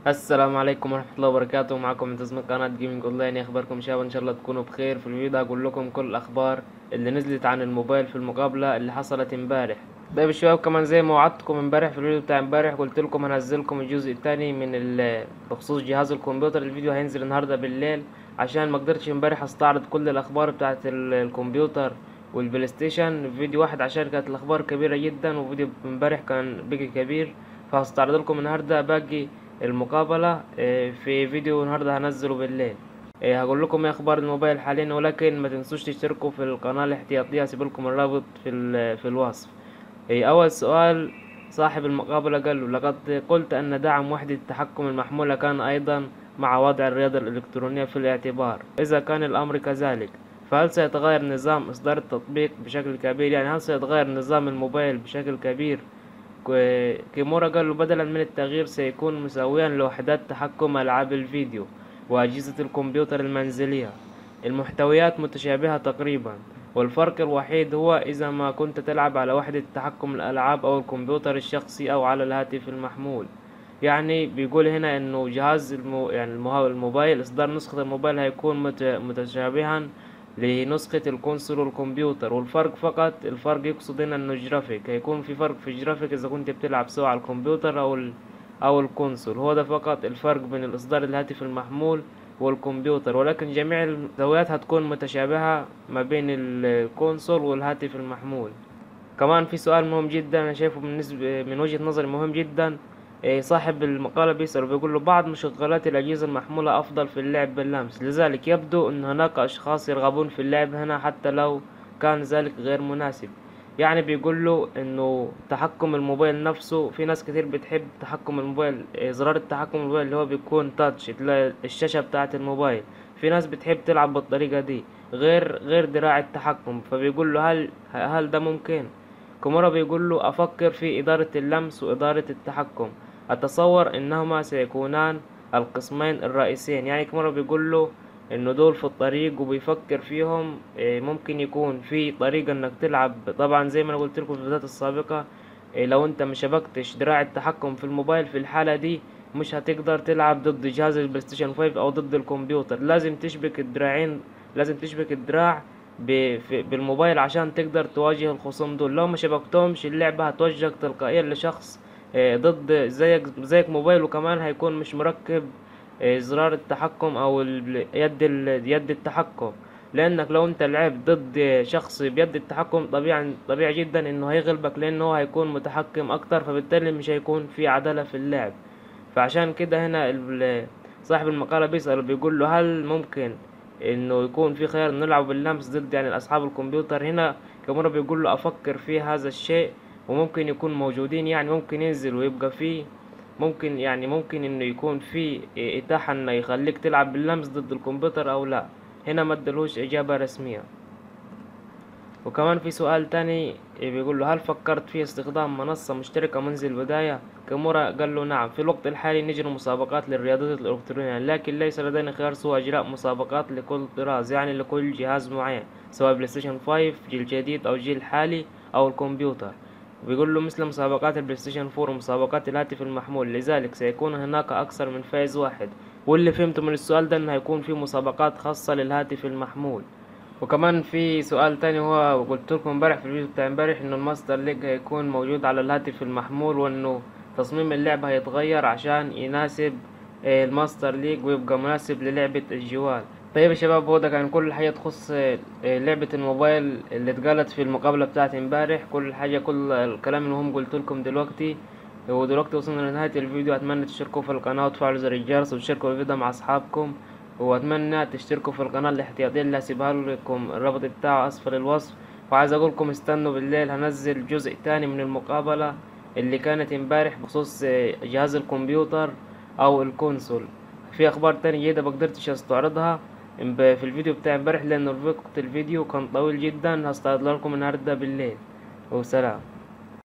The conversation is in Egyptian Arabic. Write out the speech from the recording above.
السلام عليكم ورحمة الله وبركاته معكم معتز من قناة جيمنج اونلاين يا اخباركم شباب ان شاء الله تكونوا بخير في الفيديو ده هقول لكم كل الاخبار اللي نزلت عن الموبايل في المقابلة اللي حصلت امبارح طيب الشباب كمان زي ما وعدتكم امبارح في الفيديو بتاع امبارح قلت لكم هنزلكم الجزء الثاني من ال- بخصوص جهاز الكمبيوتر الفيديو هينزل النهارده بالليل عشان ما قدرتش امبارح استعرض كل الاخبار بتاعه ال- الكمبيوتر والبلاي ستيشن في فيديو واحد عشان كانت الاخبار كبيره جدا وفيديو امبارح كان بقي كبير فهستعرض لكم النهارده باقي المقابله آه، في فيديو النهارده هنزله بالليل آه، هقول لكم ايه اخبار الموبايل حاليا ولكن ما تنسوش تشتركوا في القناه الاحتياطيه هسيب لكم الرابط في ال- في الوصف إيه، أول سؤال صاحب المقابلة قال له لقد قلت أن دعم وحدة التحكم المحمولة كان أيضا مع وضع الرياضة الإلكترونية في الاعتبار إذا كان الأمر كذلك فهل سيتغير نظام إصدار التطبيق بشكل كبير يعني هل سيتغير نظام الموبايل بشكل كبير ك- كيمورا قال له بدلا من التغيير سيكون مساويا لوحدات تحكم ألعاب الفيديو وأجهزة الكمبيوتر المنزلية المحتويات متشابهة تقريبا والفرق الوحيد هو إذا ما كنت تلعب على وحدة تحكم الألعاب أو الكمبيوتر الشخصي أو على الهاتف المحمول يعني بيقول هنا إنه جهاز المو يعني المو- الموبايل إصدار نسخة الموبايل هيكون مت- متشابها لنسخة الكونسول والكمبيوتر والفرق فقط الفرق يقصد هنا إنه جرافيك هيكون في فرق في الجرافيك إذا كنت بتلعب سواء على الكمبيوتر أو ال أو الكونسول هو ده فقط الفرق بين الإصدار الهاتف المحمول والكمبيوتر ولكن جميع المحتويات هتكون متشابهة ما بين الكونسول والهاتف المحمول كمان في سؤال مهم جدا انا شايفه بالنسبة من وجهة نظري مهم جدا إيه، صاحب المقالة بيسأل بيقول له بعض مشغلات الأجهزة المحمولة أفضل في اللعب باللمس لذلك يبدو أن هناك أشخاص يرغبون في اللعب هنا حتى لو كان ذلك غير مناسب يعني بيقول له انه تحكم الموبايل نفسه في ناس كتير بتحب تحكم الموبايل إيه، زرار التحكم الموبايل اللي هو بيكون تاتش تلاقي الشاشة بتاعة الموبايل في ناس بتحب تلعب بالطريقة دي غير غير دراع التحكم فبيقول له هل هل ده ممكن كومورا بيقول له أفكر في إدارة اللمس وإدارة التحكم أتصور أنهما سيكونان القسمين الرئيسيين يعني كومورا بيقول له إنه دول في الطريق وبيفكر فيهم إيه، ممكن يكون في طريقة إنك تلعب طبعا زي ما أنا قلت لكم في الفيديوهات السابقة إيه، لو أنت ما شبكتش دراع التحكم في الموبايل في الحالة دي مش هتقدر تلعب ضد جهاز البلاي ستيشن 5 أو ضد الكمبيوتر لازم تشبك الدراعين لازم تشبك الدراع ب- في- بالموبايل عشان تقدر تواجه الخصوم دول لو ما شبكتهمش اللعبة هتوجهك تلقائيا لشخص آه، ضد زيك زيك موبايل وكمان هيكون مش مركب آه، زرار التحكم او ال- يد ال- يد التحكم لانك لو انت لعبت ضد شخص بيد التحكم طبيعي طبيعي جدا انه هيغلبك لانه هو هيكون متحكم اكتر فبالتالي مش هيكون في عدالة في اللعب فعشان كده هنا ال- صاحب المقالة بيسأل بيقول له هل ممكن انه يكون في خيار نلعب باللمس ضد يعني اصحاب الكمبيوتر هنا كاميرا بيقول له افكر في هذا الشيء وممكن يكون موجودين يعني ممكن ينزل ويبقى فيه ممكن يعني ممكن انه يكون في اتاحة انه يخليك تلعب باللمس ضد الكمبيوتر او لا هنا ما ادلهوش اجابة رسمية وكمان في سؤال تاني بيقول له هل فكرت في استخدام منصة مشتركة منذ البداية كامورا قال له نعم في الوقت الحالي نجري مسابقات للرياضات الإلكترونية لكن ليس لدينا خيار سوى إجراء مسابقات لكل طراز يعني لكل جهاز معين سواء بلاي ستيشن 5 جيل جديد أو جيل حالي أو الكمبيوتر بيقول له مثل مسابقات البلاي ستيشن 4 ومسابقات الهاتف المحمول لذلك سيكون هناك أكثر من فائز واحد واللي فهمته من السؤال ده إنه هيكون في مسابقات خاصة للهاتف المحمول وكمان في سؤال تاني هو قلت لكم امبارح في الفيديو بتاع امبارح انه الماستر ليج هيكون موجود على الهاتف المحمول وانه تصميم اللعبة هيتغير عشان يناسب آه، الماستر ليج ويبقى مناسب للعبة الجوال طيب يا شباب هو ده كان كل حاجة تخص آه، آه، لعبة الموبايل اللي اتقالت في المقابلة بتاعت امبارح كل حاجة كل الكلام اللي هم قلت لكم دلوقتي ودلوقتي وصلنا لنهاية الفيديو اتمنى تشتركوا في القناة وتفعلوا زر الجرس وتشاركوا الفيديو مع اصحابكم واتمنى تشتركوا في القناة الاحتياطية اللي هسيبها لكم الرابط بتاعه اسفل الوصف وعايز اقول لكم استنوا بالليل هنزل جزء تاني من المقابلة اللي كانت امبارح بخصوص آه، جهاز الكمبيوتر او الكونسول في اخبار تانية جديدة مقدرتش استعرضها امب- في الفيديو بتاع امبارح لان وقت الفيديو كان طويل جدا هستعرض لكم النهاردة بالليل وسلام